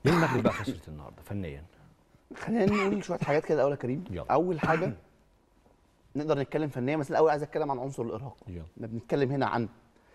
ليه المغرب بقى خسرت النهارده فنيا خلينا نقول شويه حاجات كده الاول يا كريم يلا. اول حاجه نقدر نتكلم فنيا مثلا الاول عايز اتكلم عن عنصر الارهاق يلا. احنا بنتكلم هنا عن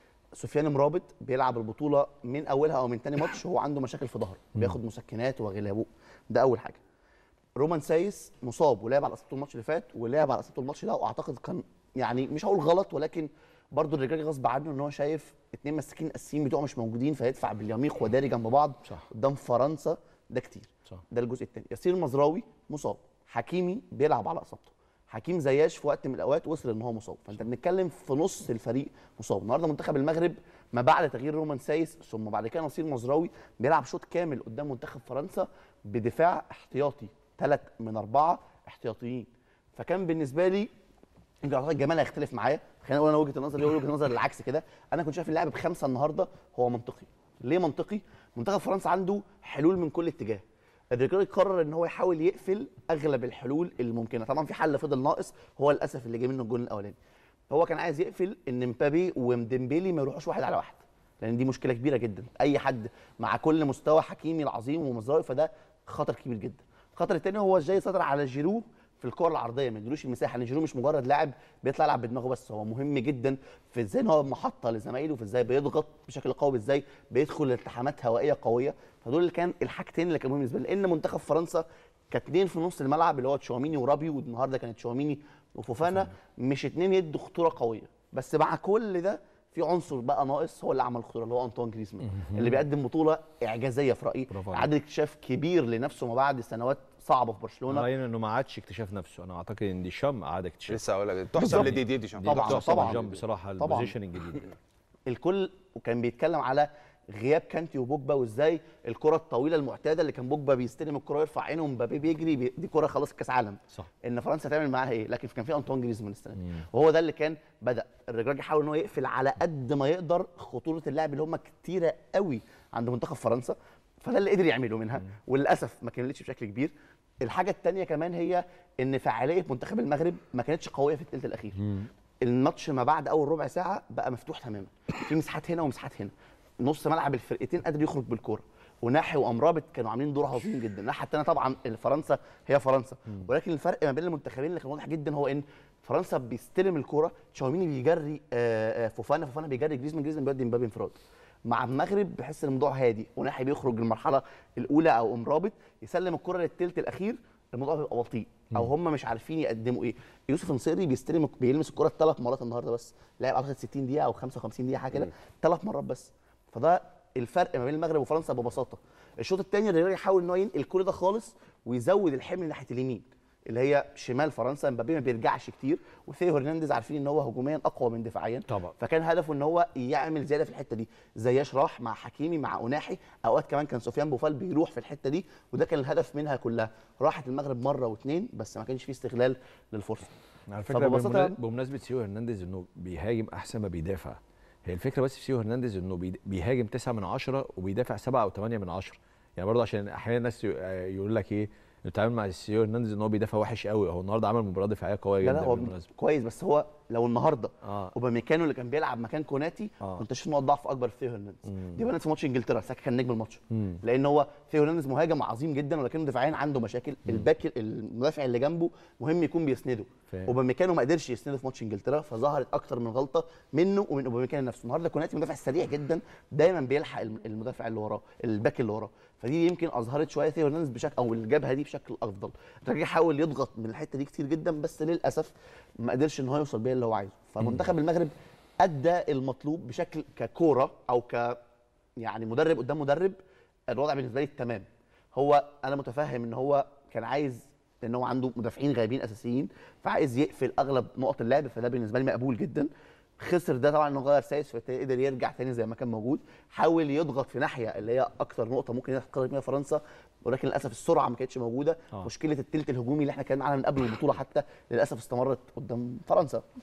سفيان مرابط بيلعب البطوله من اولها او من تاني ماتش وهو عنده مشاكل في ظهره بياخد مسكنات وغلابه ده اول حاجه رومان سايس مصاب ولعب على اصابته الماتش اللي فات ولعب على اصابته الماتش ده واعتقد كان يعني مش هقول غلط ولكن برضه الرجاله غصب عنه ان هو شايف اتنين مساكين اساسيين بتوعه مش موجودين فيدفع باليميق وداري جنب بعض صح. قدام فرنسا ده كتير صح. ده الجزء الثاني ياسين المزراوي مصاب حكيمي بيلعب على اصابته حكيم زياش في وقت من الاوقات وصل ان هو مصاب فانت بنتكلم في نص الفريق مصاب النهارده منتخب المغرب ما بعد تغيير رومان سايس ثم بعد كده نصير مزراوي بيلعب شوط كامل قدام منتخب فرنسا بدفاع احتياطي ثلاث من اربعه احتياطيين فكان بالنسبه لي يمكن اعتقد جمال هيختلف معايا خلينا نقول انا وجهه النظر هو وجهه النظر العكس كده انا كنت شايف اللعب بخمسه النهارده هو منطقي ليه منطقي منتخب فرنسا عنده حلول من كل اتجاه الرجال قرر ان هو يحاول يقفل اغلب الحلول الممكنه طبعا في حل فضل ناقص هو للاسف اللي جه منه الجون الاولاني هو كان عايز يقفل ان مبابي وديمبيلي ما يروحوش واحد على واحد لان دي مشكله كبيره جدا اي حد مع كل مستوى حكيمي العظيم ومزراوي فده خطر كبير جدا الخطر الثاني هو ازاي يسيطر على جيرو في الكره العرضيه ما يديلوش المساحه لان جيرو مش مجرد لاعب بيطلع يلعب بدماغه بس هو مهم جدا في ازاي ان هو محطه لزمايله في ازاي بيضغط بشكل قوي ازاي بيدخل لالتحامات هوائيه قويه فدول اللي كان الحاجتين اللي كانوا مهمين بالنسبه لي لان منتخب فرنسا كاتنين في نص الملعب اللي هو تشاوميني ورابيو والنهارده كانت تشاوميني وفوفانا مش اتنين يدوا خطوره قويه بس مع كل ده في عنصر بقى ناقص هو اللي عمل الخطوره اللي هو انطوان جريزمان اللي بيقدم بطوله اعجازيه في رايي برافو عليك. عدد اكتشاف كبير لنفسه ما بعد سنوات صعبه في برشلونه راينا انه ما عادش اكتشاف نفسه انا اعتقد ان دي شام عاد اكتشاف لسه هقول لك تحسب بالظبط. لدي دي دي شامبيون. طبعاً، تحسب طبعاً. الجنب بصراحه طبعاً. البوزيشن الجديد الكل وكان بيتكلم على غياب كانتي وبوجبا وازاي الكره الطويله المعتاده اللي كان بوجبا بيستلم الكره ويرفع عينه ومبابي بيجري بي- دي كره خلاص كاس عالم صح. ان فرنسا تعمل معاها ايه لكن كان في انطوان جريزمان السنه دي وهو ده اللي كان بدا الرجاج يحاول ان هو يقفل على قد ما يقدر خطوره اللعب اللي هم كتيره قوي عند منتخب فرنسا فده اللي قدر يعمله منها وللاسف ما كملتش بشكل كبير الحاجه الثانيه كمان هي ان فعاليه منتخب المغرب ما كانتش قويه في الثلث الاخير الماتش ما بعد اول ربع ساعه بقى مفتوح تماما في مساحات هنا ومساحات هنا نص ملعب الفرقتين قادر يخرج بالكوره وناحي وامرابط كانوا عاملين دور عظيم جدا الناحيه الثانيه طبعا فرنسا هي فرنسا ولكن الفرق ما بين المنتخبين اللي كان واضح جدا هو ان فرنسا بيستلم الكوره تشاوميني بيجري آه، آه، فوفانا فوفانا بيجري جريزمان جريزمان بيودي مبابي انفراد مع المغرب بحس ان الموضوع هادي وناحي بيخرج المرحله الاولى او امرابط يسلم الكره للثلث الاخير الموضوع بيبقى بطيء او هم مش عارفين يقدموا ايه يوسف نصيري بيستلم بيلمس الكره ثلاث مرات النهارده بس لعب اعتقد 60 دقيقه او 55 دقيقه حاجه كده ثلاث مرات بس فده الفرق ما بين المغرب وفرنسا ببساطه الشوط الثاني الريال يحاول ان هو ينقل كل ده خالص ويزود الحمل ناحيه اليمين اللي هي شمال فرنسا مبابي ما بيرجعش كتير وثيو هرنانديز عارفين ان هو هجوميا اقوى من دفاعيا طبعا. فكان هدفه ان هو يعمل زياده في الحته دي زياش راح مع حكيمي مع اناحي اوقات كمان كان سفيان بوفال بيروح في الحته دي وده كان الهدف منها كلها راحت المغرب مره واثنين بس ما كانش فيه استغلال للفرصه على فكره فببساطة- بمنا- بمناسبه سيو هرنانديز انه بيهاجم احسن ما بيدافع هي الفكره بس في سيو هرنانديز انه بي- بيهاجم 9 من 10 وبيدافع 7 او 8 من 10 يعني برضه عشان احيانا الناس ي- يقول لك ايه التعامل مع سيو هرنانديز ان هو بيدافع وحش قوي هو النهارده عمل مباراه دفاعيه قويه لا جدا لا هو بالمناسبه كويس بس هو لو النهارده اه اوباميكانو اللي كان بيلعب مكان كوناتي آه. كنت شايف نقط ضعف اكبر في ثيو هرنانديز دي بانت في ماتش انجلترا ساكا كان نجم الماتش مم. لان هو ثيو هرنانديز مهاجم عظيم جدا ولكنه دفاعيا عنده مشاكل الباك المدافع اللي جنبه مهم يكون بيسنده فاهم. اوباميكانو ما قدرش يسنده في ماتش انجلترا فظهرت اكتر من غلطه منه ومن اوباميكانو نفسه النهارده كوناتي مدافع سريع جدا دايما بيلحق الم- المدافع اللي وراه الباك اللي وراه فدي يمكن اظهرت شويه ثيو هرنانديز بشكل او الجبهه دي بشكل افضل الراجل حاول يضغط من الحته دي كتير جدا بس للاسف ما قدرش ان هو يوصل بيها اللي هو عايزه فمنتخب المغرب ادى المطلوب بشكل ككوره او ك يعني مدرب قدام مدرب الوضع بالنسبه لي تمام هو انا متفهم ان هو كان عايز ان هو عنده مدافعين غايبين اساسيين فعايز يقفل اغلب نقط اللعب فده بالنسبه لي مقبول جدا خسر ده طبعا انه غير سايس فبالتالي قدر يرجع تاني زي ما كان موجود حاول يضغط في ناحيه اللي هي اكتر نقطه ممكن يتقرب منها فرنسا ولكن للاسف السرعه ما كانتش موجوده آه. مشكله التلت الهجومي اللي احنا اتكلمنا عنها من قبل البطوله حتى للاسف استمرت قدام فرنسا